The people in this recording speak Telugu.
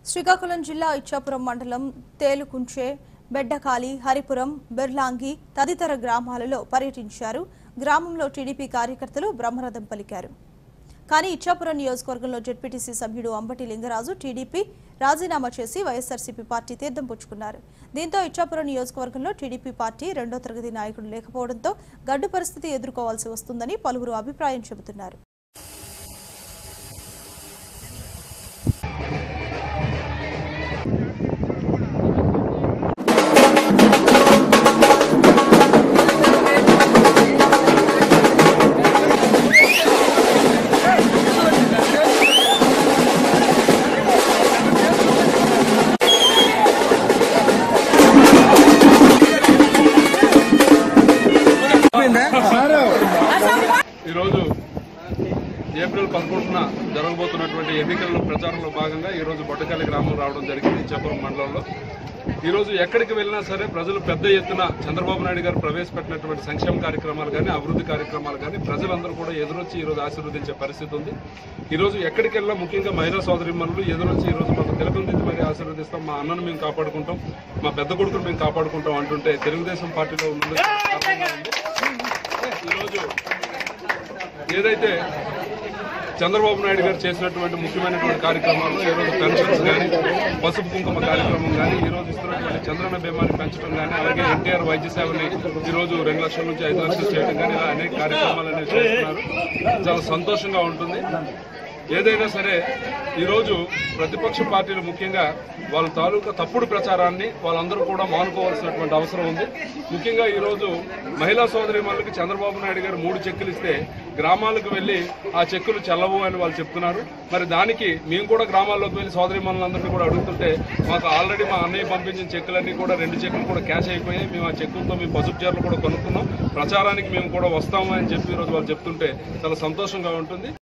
శ్రీకాకుళం జిల్లా ఇచ్చాపురం మండలం తేలుకుంచే బెడ్డకాలి హరిపురం బెర్లాంగి తదితర గ్రామాలలో పర్యటించారు గ్రామంలో టీడీపీ కార్యకర్తలు బ్రహ్మరథం పలికారు కానీ ఇచ్చాపురం నియోజకవర్గంలో జెడ్పీటీసీ సభ్యుడు అంబటి లింగరాజు టీడీపీ రాజీనామా చేసి వైఎస్ఆర్సీపీ పార్టీ తీర్థం పుచ్చుకున్నారు దీంతో ఇచ్చాపురం నియోజకవర్గంలో టీడీపీ పార్టీ రెండో తరగతి నాయకుడు లేకపోవడంతో గడ్డు పరిస్థితి ఎదుర్కోవాల్సి వస్తుందని పలువురు అభిప్రాయం చెబుతున్నారు ఈరోజు ఏప్రిల్ పదకొండున జరగబోతున్నటువంటి ఎన్నికల ప్రచారంలో భాగంగా ఈరోజు బొట్టకల్లి గ్రామం రావడం జరిగింది ఇచ్చాపురం మండలంలో ఈరోజు ఎక్కడికి వెళ్ళినా సరే ప్రజలు పెద్ద ఎత్తున చంద్రబాబు నాయుడు గారు ప్రవేశపెట్టినటువంటి సంక్షేమ కార్యక్రమాలు కానీ అభివృద్ధి కార్యక్రమాలు కానీ ప్రజలందరూ కూడా ఎదురొచ్చి ఈరోజు ఆశీర్వదించే పరిస్థితి ఉంది ఈరోజు ఎక్కడికి వెళ్ళినా ముఖ్యంగా మహిళా సోదరిమణులు ఎదురొచ్చి ఈరోజు మాకు తిలకం దిద్ది మరి ఆశీర్వదిస్తాం మా అన్నను మేము కాపాడుకుంటాం మా పెద్ద కొడుకును మేము కాపాడుకుంటాం అంటుంటే తెలుగుదేశం పార్టీలో ఉన్నందుకు గర్వంగా ఉంది. ఈరోజు ఏదైతే చంద్రబాబు నాయుడు గారు చేసినటువంటి ముఖ్యమైనటువంటి కార్యక్రమాల్లో ఈరోజు పెన్షన్స్ కానీ పసుపు కుంకుమ కార్యక్రమం కానీ ఈ రోజు ఇస్తున్నటువంటి చంద్రన్న బీమాని పెంచడం కానీ అలాగే ఎన్టీఆర్ వైద్య సేవని ఈ రోజు రెండు లక్షల నుంచి ఐదు లక్షలు చేయడం కానీ ఇలా అనేక కార్యక్రమాలు అనేవి చేస్తున్నారు చాలా సంతోషంగా ఉంటుంది ఏదైనా సరే ఈరోజు ప్రతిపక్ష పార్టీలు ముఖ్యంగా వాళ్ళ తాలూకా తప్పుడు ప్రచారాన్ని వాళ్ళందరూ కూడా మానుకోవాల్సినటువంటి అవసరం ఉంది ముఖ్యంగా ఈరోజు మహిళా సోదరి చంద్రబాబు నాయుడు గారు మూడు చెక్కులు ఇస్తే గ్రామాలకు వెళ్లి ఆ చెక్కులు చెల్లవు అని వాళ్ళు చెప్తున్నారు మరి దానికి మేము కూడా గ్రామాల్లోకి వెళ్లి సోదరి మనులందరినీ కూడా అడుగుతుంటే మాకు ఆల్రెడీ మా అన్నయ్య పంపించిన చెక్కులన్నీ కూడా రెండు చెక్కులు కూడా క్యాష్ అయిపోయాయి మేము ఆ చెక్కులతో మేము పసుపు చీరలు కూడా కొనుక్కున్నాం ప్రచారానికి మేము కూడా వస్తాము అని చెప్పి ఈరోజు వాళ్ళు చెప్తుంటే చాలా సంతోషంగా ఉంటుంది